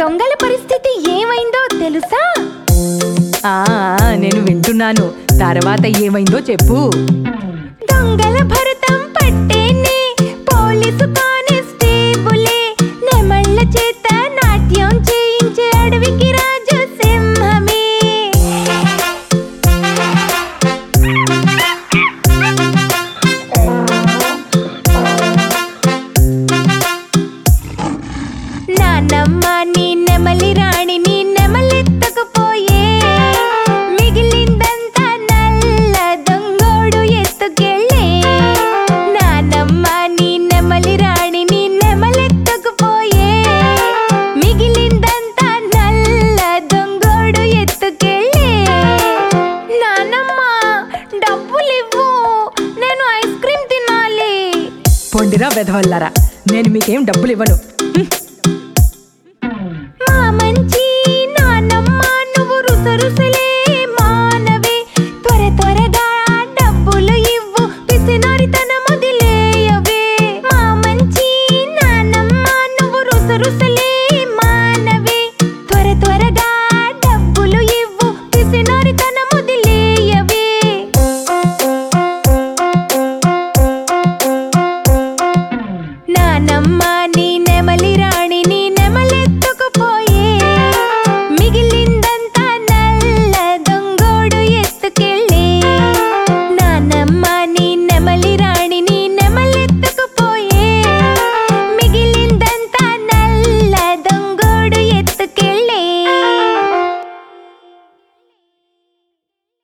దొంగల పరిస్థితి ఏమైందో తెలుసా ఆ ఆ, నేను వింటున్నాను తర్వాత ఏమైందో చెప్పు దొంగల భరతం పట్టేనే పోలీసు కానిస్టేబులే నెమళ్ళ చేత నాట్యం చేయించే అడవికి రాజు సింహమే నానమ్మ నీ నెమలి రాణిని నెమలెత్తుకుపోయే మిగిలిందంతా నల్ల దొంగోడు ఎత్తుకెళ్ళే నానమ్మ నీ నెమలి రాణిని నెమలెత్తుకుపోయే మిగిలిందంతా నల్ల దొంగోడు ఎత్తుకెళ్ళే నానమ్మ డబ్బులివ్వు నేను ఐస్ క్రీమ్ తినాలి పొండిరా వెధవల్లారా నేను మీకేం డబ్బులు ఇవ్వను